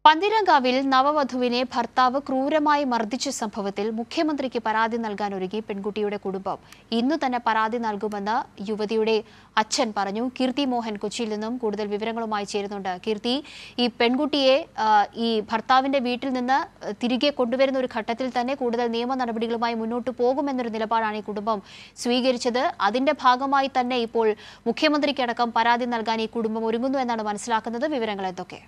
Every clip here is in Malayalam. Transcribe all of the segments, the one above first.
പന്തിരങ്കാവിൽ നവവധുവിനെ ഭർത്താവ് ക്രൂരമായി മർദ്ദിച്ച സംഭവത്തിൽ മുഖ്യമന്ത്രിക്ക് പരാതി നൽകാൻ ഒരുങ്ങി പെൺകുട്ടിയുടെ കുടുംബം ഇന്നു തന്നെ പരാതി നൽകുമെന്ന് യുവതിയുടെ അച്ഛൻ പറഞ്ഞു കീർത്തി മോഹൻ കൊച്ചിയിൽ നിന്നും കൂടുതൽ വിവരങ്ങളുമായി ചേരുന്നുണ്ട് കീർത്തി ഈ പെൺകുട്ടിയെ ആ, ഈ ഭർത്താവിന്റെ വീട്ടിൽ നിന്ന് തിരികെ കൊണ്ടുവരുന്ന ഒരു ഘട്ടത്തിൽ തന്നെ കൂടുതൽ നിയമ നടപടികളുമായി മുന്നോട്ട് പോകുമെന്നൊരു നിലപാടാണ് ഈ കുടുംബം സ്വീകരിച്ചത് അതിന്റെ ഭാഗമായി തന്നെ ഇപ്പോൾ മുഖ്യമന്ത്രിക്കടക്കം പരാതി നൽകാൻ ഈ കുടുംബം ഒരുങ്ങുന്നു എന്നാണ് മനസ്സിലാക്കുന്നത് വിവരങ്ങൾ എന്തൊക്കെ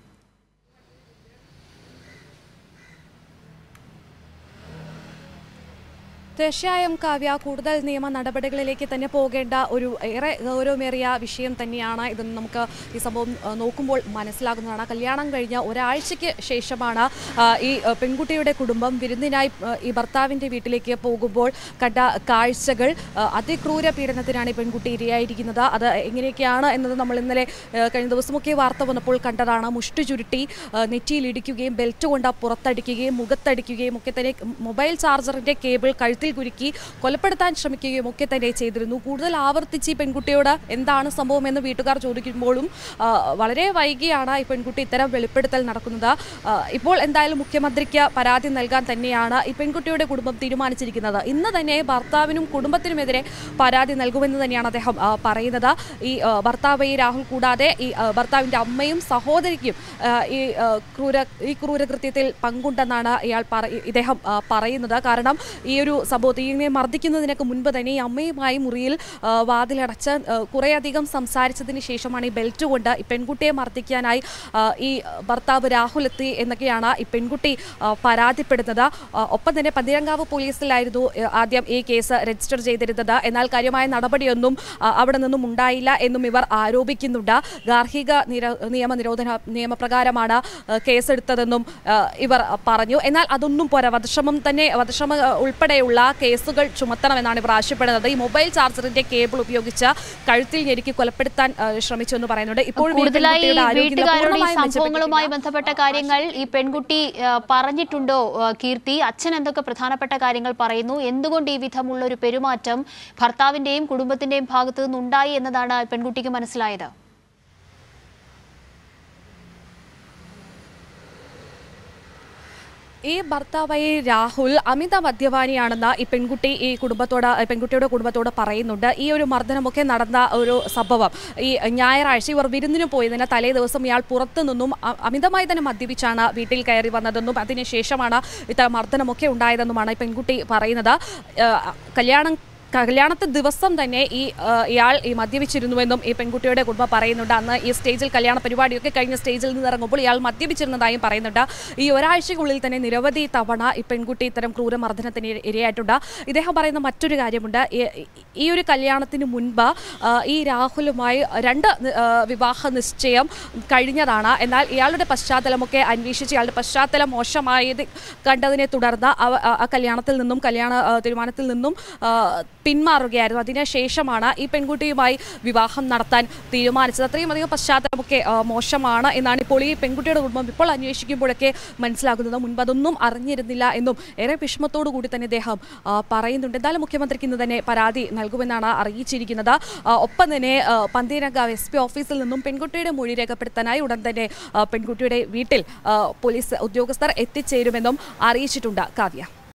തീർച്ചയായും കാവ്യ കൂടുതൽ നിയമ നടപടികളിലേക്ക് തന്നെ പോകേണ്ട ഒരു ഏറെ ഗൗരവമേറിയ വിഷയം തന്നെയാണ് ഇതെന്ന് നമുക്ക് ഈ സംഭവം ആ, നോക്കുമ്പോൾ മനസ്സിലാകുന്നതാണ് കല്യാണം കഴിഞ്ഞ ഒരാഴ്ചയ്ക്ക് ശേഷമാണ് ആ, ഈ ആ, പെൺകുട്ടിയുടെ കുടുംബം വിരുന്നിനായി ആ, ഈ ഭർത്താവിൻ്റെ വീട്ടിലേക്ക് പോകുമ്പോൾ കണ്ട കാഴ്ചകൾ ആ, അതിക്രൂര പീഡനത്തിനാണ് ഈ പെൺകുട്ടി ഇരയായിരിക്കുന്നത് അത് എങ്ങനെയൊക്കെയാണ് എന്നത് നമ്മൾ ഇന്നലെ ആ, കഴിഞ്ഞ ദിവസമൊക്കെ വാർത്ത വന്നപ്പോൾ കണ്ടതാണ് മുഷ്ടി ചുരുട്ടി ആ, നെറ്റിയിൽ ഇടിക്കുകയും ബെൽറ്റ് കൊണ്ട് പുറത്തടിക്കുകയും മുഖത്തടിക്കുകയും ഒക്കെ തന്നെ മൊബൈൽ ചാർജറിന്റെ കേബിൾ കഴുത്തിൽ കുരുക്കി കൊലപ്പെടുത്താൻ ശ്രമിക്കുകയും ഒക്കെ തന്നെ ചെയ്തിരുന്നു കൂടുതൽ ആവർത്തിച്ച് ഈ പെൺകുട്ടിയോട് എന്താണ് സംഭവം എന്ന് വീട്ടുകാർ ചോദിക്കുമ്പോഴും ആ, വളരെ വൈകിയാണ് ഈ പെൺകുട്ടി ഇത്തരം വെളിപ്പെടുത്തൽ നടക്കുന്നത് ആ, ഇപ്പോൾ എന്തായാലും മുഖ്യമന്ത്രിക്ക് പരാതി നൽകാൻ തന്നെയാണ് ഈ പെൺകുട്ടിയുടെ കുടുംബം തീരുമാനിച്ചിരിക്കുന്നത് ഇന്ന് തന്നെ ഭർത്താവിനും കുടുംബത്തിനുമെതിരെ പരാതി നൽകുമെന്ന് തന്നെയാണ് അദ്ദേഹം ആ, പറയുന്നത് ഈ ആ, ഭർത്താവ് ഈ രാഹുൽ കൂടാതെ ഈ ആ, ഭർത്താവിന്റെ അമ്മയും സഹോദരിക്കും ആ, ഈ ആ, ക്രൂര ഈ ക്രൂരകൃത്യത്തിൽ പങ്കുണ്ടെന്നാണ് ഇയാൾ പറ ഇദ്ദേഹം ആ, പറയുന്നത് കാരണം ഈ ഒരു സംഭവത്തിൽ ഇങ്ങനെ മർദ്ദിക്കുന്നതിനൊക്കെ മുൻപ് തന്നെ ഈ അമ്മയുമായി മുറിയിൽ ആ, വാതിലടച്ച് ആ, കുറേയധികം സംസാരിച്ചതിന് ശേഷമാണ് ഈ ബെൽറ്റ് കൊണ്ട് ഈ പെൺകുട്ടിയെ മർദ്ദിക്കാനായി ആ, ഈ ഭർത്താവ് രാഹുൽ എത്തി എന്നൊക്കെയാണ് ഈ പെൺകുട്ടി ആ, പരാതിപ്പെടുന്നത് ആ, ഒപ്പം തന്നെ പതിരങ്കാവ് പോലീസിലായിരുന്നു ആ, ആദ്യം ഈ കേസ് രജിസ്റ്റർ ചെയ്തിരുന്നത് എന്നാൽ കാര്യമായ നടപടിയൊന്നും ആ, അവിടെ നിന്നും ഉണ്ടായില്ല എന്നും ഇവർ ആരോപിക്കുന്നുണ്ട് ഗാർഹിക നിര- നിയമ നിരോധന നിയമപ്രകാരമാണ് ആ, കേസെടുത്തതെന്നും ആ, ഇവർ പറഞ്ഞു എന്നാൽ അതൊന്നും പോരാ വധശ്രമം തന്നെ വധശ്രമം ആ, ഉൾപ്പെടെയുള്ള കേസുകൾ ചുമത്തണമെന്നാണ് ഇവർ ആവശ്യപ്പെടുന്നത് ഈ മൊബൈൽ ചാർജറിന്റെ കേബിൾ ഉപയോഗിച്ച് കഴുത്തിൽ ഞെരുക്കി കൊലപ്പെടുത്താൻ ആ, ശ്രമിച്ചു എന്ന് പറയുന്നുണ്ട് ഇപ്പോഴും ഈ കൂടുതലായി പെൺകുട്ടിയുടെ ആരോഗ്യനില വീട്ടുകാരുടെ ഈ പൂർണ്ണമായും സംഭവങ്ങളുമായി മെച്ചപ്പെട്ടിട്ടില്ല. ബന്ധപ്പെട്ട കാര്യങ്ങൾ ഈ പെൺകുട്ടി ആ, പറഞ്ഞിട്ടുണ്ടോ ആ, കീർത്തി അച്ഛൻ എന്തൊക്കെ പ്രധാനപ്പെട്ട കാര്യങ്ങൾ പറയുന്നു എന്തുകൊണ്ട് ഈ വിധമുള്ള ഒരു പെരുമാറ്റം ഭർത്താവിന്റെയും കുടുംബത്തിന്റെയും ഭാഗത്തു നിന്നുണ്ടായി എന്നതാണ് പെൺകുട്ടിക്ക് മനസ്സിലായത് ഈ ഭർത്താവായി രാഹുൽ അമിത മദ്യപാനിയാണെന്ന് ഈ പെൺകുട്ടി ഈ കുടുംബത്തോട് ഈ പെൺകുട്ടിയുടെ കുടുംബത്തോട് പറയുന്നുണ്ട് ഈ ഒരു മർദ്ദനമൊക്കെ നടന്ന ഒരു സംഭവം ഈ ഞായറാഴ്ച ഇവർ വിരുന്നിന് പോയതിന് തലേ ദിവസം ഇയാൾ പുറത്തു നിന്നും അ- അമിതമായി തന്നെ മദ്യപിച്ചാണ് വീട്ടിൽ കയറി വന്നതെന്നും അതിനുശേഷമാണ് ഇത്തരം മർദ്ദനമൊക്കെ ഉണ്ടായതെന്നുമാണ് ഈ പെൺകുട്ടി പറയുന്നത് ഏഹ് കല്യാണം കല്യാണത്തെ ദിവസം തന്നെ ഈ ആ, ഇയാൾ ഈ മദ്യപിച്ചിരുന്നുവെന്നും ഈ പെൺകുട്ടിയുടെ കുടുംബം പറയുന്നുണ്ട് അന്ന് ഈ സ്റ്റേജിൽ കല്യാണ പരിപാടിയൊക്കെ കഴിഞ്ഞ സ്റ്റേജിൽ നിന്ന് ഇറങ്ങുമ്പോൾ ഇയാൾ മദ്യപിച്ചിരുന്നതായും പറയുന്നുണ്ട് ഈ ഒരാഴ്ചക്കുള്ളിൽ തന്നെ നിരവധി തവണ ഈ പെൺകുട്ടി ഇത്തരം ക്രൂരമർദ്ദനത്തിന് ഇര- ഇരയായിട്ടുണ്ട് ഇദ്ദേഹം പറയുന്ന മറ്റൊരു കാര്യമുണ്ട് ഈ- ഈ ഒരു കല്യാണത്തിന് മുൻപ് ആ, ഈ രാഹുലുമായി രണ്ട് നി- ആ, വിവാഹ നിശ്ചയം കഴിഞ്ഞതാണ് എന്നാൽ ഇയാളുടെ പശ്ചാത്തലമൊക്കെ അന്വേഷിച്ച് ഇയാളുടെ പശ്ചാത്തലം മോശമായത് കണ്ടതിനെ തുടർന്ന് അവ- ആ- ആ കല്യാണത്തിൽ നിന്നും കല്യാണ ആ, തീരുമാനത്തിൽ നിന്നും ആ, പിന്മാറുകയായിരുന്നു അതിനുശേഷമാണ് ഈ പെൺകുട്ടിയുമായി വിവാഹം നടത്താൻ തീരുമാനിച്ചത് അത്രയും അധികം പശ്ചാത്തലമൊക്കെ ആ, മോശമാണ് എന്നാണ് ഇപ്പോൾ ഈ പെൺകുട്ടിയുടെ കുടുംബം ഇപ്പോൾ അന്വേഷിക്കുമ്പോഴൊക്കെ മനസ്സിലാക്കുന്നത് മുൻപ് അതൊന്നും അറിഞ്ഞിരുന്നില്ല എന്നും ഏറെ വിഷമത്തോടു കൂടി തന്നെ ഇദ്ദേഹം ആ, പറയുന്നുണ്ട് എന്തായാലും മുഖ്യമന്ത്രിക്ക് ഇന്ന് തന്നെ പരാതി നൽകുമെന്നാണ് അറിയിച്ചിരിക്കുന്നത് ആ, ഒപ്പം തന്നെ ആ, പന്തീരങ്കാവ് എസ് പി ഓഫീസിൽ നിന്നും പെൺകുട്ടിയുടെ മൊഴി രേഖപ്പെടുത്താനായി ഉടൻ തന്നെ ആ, പെൺകുട്ടിയുടെ വീട്ടിൽ ആ, പോലീസ് ഉദ്യോഗസ്ഥർ എത്തിച്ചേരുമെന്നും അറിയിച്ചിട്ടുണ്ട് കാവ്യ